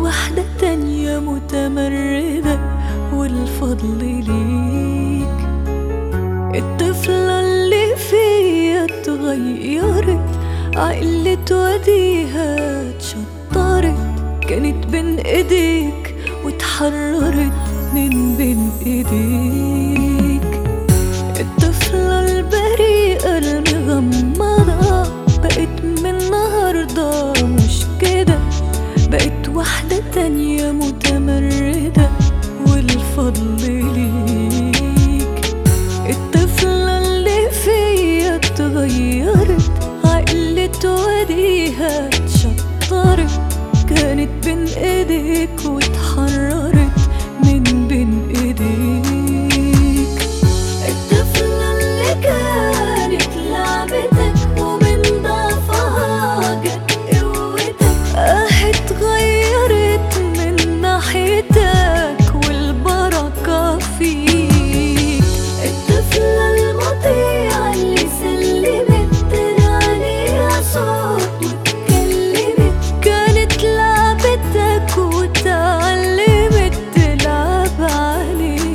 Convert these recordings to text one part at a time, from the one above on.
واحدة تانية متمردة والفضل ليك الطفلة اللي فيا اتغيرت عقلت وديها اتشطرت كانت بين ايديك واتحررت من بين ايديك الطفلة البريئة المغمضة بقت من النهاردة مش كده بقت واحدة تانية متمردة والفضل ليك الطفلة اللي فيا اتغيرت عقلت وديها اتشطرت كانت بين ايديك واتحررت من بين ايديك الطفلة اللي كانت لعبتك ومن ضعفها جت قوتك اه اتغيرت من ناحيتك والبركة فيك الطفلة المطيعة اللي سلمت عليها صوت واتكلمت كانت لعبتك وتعلمت تلعب عليك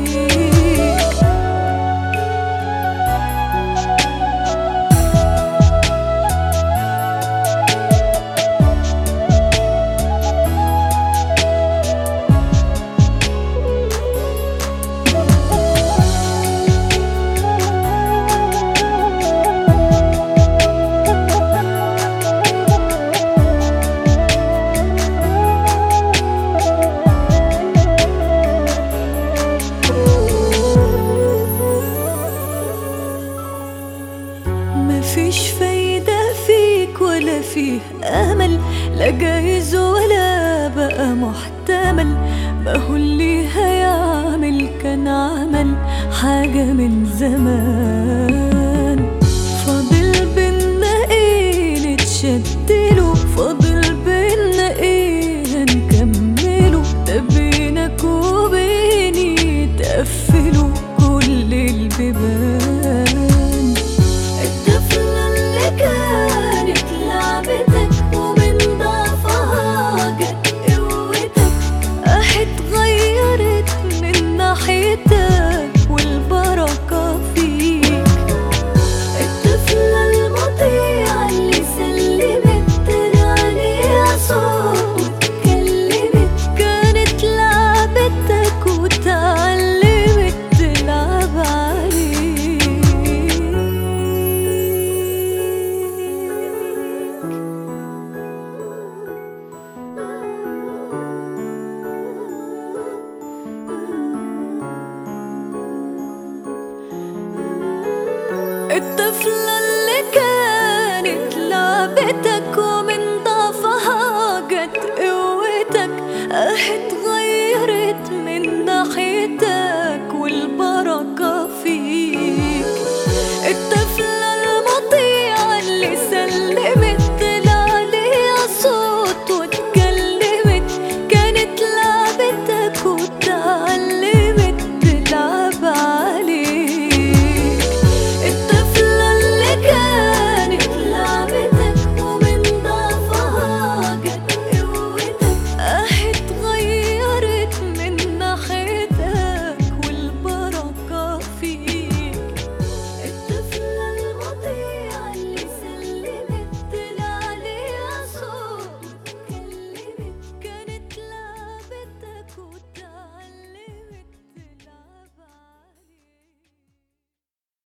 مفيش فايدة فيك ولا فيه أمل لا جايز ولا بقى محتمل ما هو اللي هيعمل كان عمل حاجة من زمان فاضل بينا ايه نتشدله فاضل بينا ايه هنكمله ده بينك وبيني تقفلوا كل البيبان الطفلة اللي كانت لعبتك ومن ضعفها جت قوتك اه اتغيرت من ناحيتك والبركة فيك الطفلة المطيعة اللي سلمت عليها صوت واتكلمت كانت لعبتك وتعلمت تلعب عليك الطفلة اللي كانت لعبتك ومن ضعفها جت قوتك اه اتغيرت